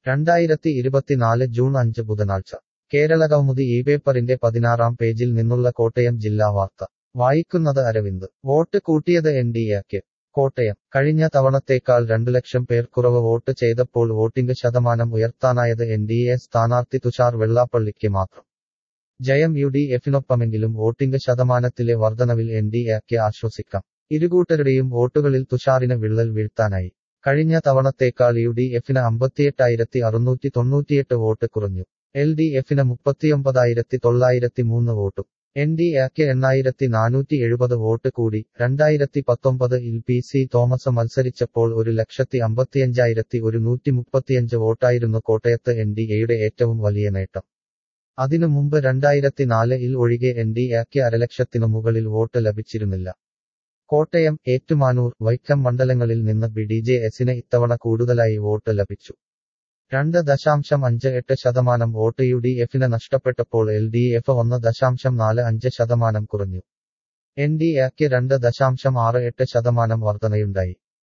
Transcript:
രണ്ടായിരത്തി ഇരുപത്തിനാല് ജൂൺ അഞ്ച് ബുധനാഴ്ച കേരളകൗമുദി ഈ പേപ്പറിന്റെ പതിനാറാം പേജിൽ നിന്നുള്ള കോട്ടയം ജില്ലാ വാർത്ത വായിക്കുന്നത് അരവിന്ദ് വോട്ട് കൂട്ടിയത് എൻ ഡി എക്ക് കോട്ടയം കഴിഞ്ഞ തവണത്തേക്കാൾ രണ്ടു ലക്ഷം പേർ കുറവ് വോട്ട് ചെയ്തപ്പോൾ വോട്ടിംഗ് ശതമാനം ഉയർത്താനായത് എൻ ഡി എ സ്ഥാനാർത്ഥി തുഷാർ വെള്ളാപ്പള്ളിക്ക് മാത്രം ജയം യു ഡി എഫിനൊപ്പമെങ്കിലും വോട്ടിംഗ് ശതമാനത്തിലെ വർധനവിൽ എൻ ഡി എക്ക് ആശ്വസിക്കാം ഇരുകൂട്ടരുടെയും വോട്ടുകളിൽ തുഷാറിന് വിള്ളൽ വീഴ്ത്താനായി കഴിഞ്ഞ തവണത്തേക്കാൾ യു ഡി എഫിന് അമ്പത്തിയെട്ടായിരത്തി അറുന്നൂറ്റി തൊണ്ണൂറ്റിയെട്ട് വോട്ട് കുറഞ്ഞു എൽ ഡി എഫിന് മുപ്പത്തിയൊമ്പതായിരത്തി തൊള്ളായിരത്തി മൂന്ന് വോട്ടും എൻ ഡി എക്ക് എണ്ണായിരത്തി നാനൂറ്റി എഴുപത് വോട്ട് കൂടി രണ്ടായിരത്തി പത്തൊമ്പതിൽ പി സി തോമസ് മത്സരിച്ചപ്പോൾ ഒരു ലക്ഷത്തി അമ്പത്തിയഞ്ചായിരത്തി ഒരു നൂറ്റി മുപ്പത്തിയഞ്ച് വോട്ടായിരുന്നു കോട്ടയത്ത് എൻ ഡി എയുടെ ഏറ്റവും വലിയ നേട്ടം അതിനു മുമ്പ് രണ്ടായിരത്തി നാലിൽ ഒഴികെ എൻ ഡി എക്ക് അരലക്ഷത്തിനു മുകളിൽ വോട്ട് ലഭിച്ചിരുന്നില്ല കോട്ടയം ഏറ്റുമാനൂർ വൈക്കം മണ്ഡലങ്ങളിൽ നിന്ന് ബി ഡി ജെ എസിന് ഇത്തവണ കൂടുതലായി വോട്ട് ലഭിച്ചു രണ്ട് ദശാംശം അഞ്ച് എട്ട് ശതമാനം വോട്ട് യു ഡി എഫിന് നഷ്ടപ്പെട്ടപ്പോൾ എൽ ഡി എഫ് ഒന്ന് ദശാംശം നാല് അഞ്ച് ശതമാനം കുറഞ്ഞു എൻ ഡി എക്ക് രണ്ട് ദശാംശം ആറ് എട്ട് ശതമാനം വർധനയുണ്ടായി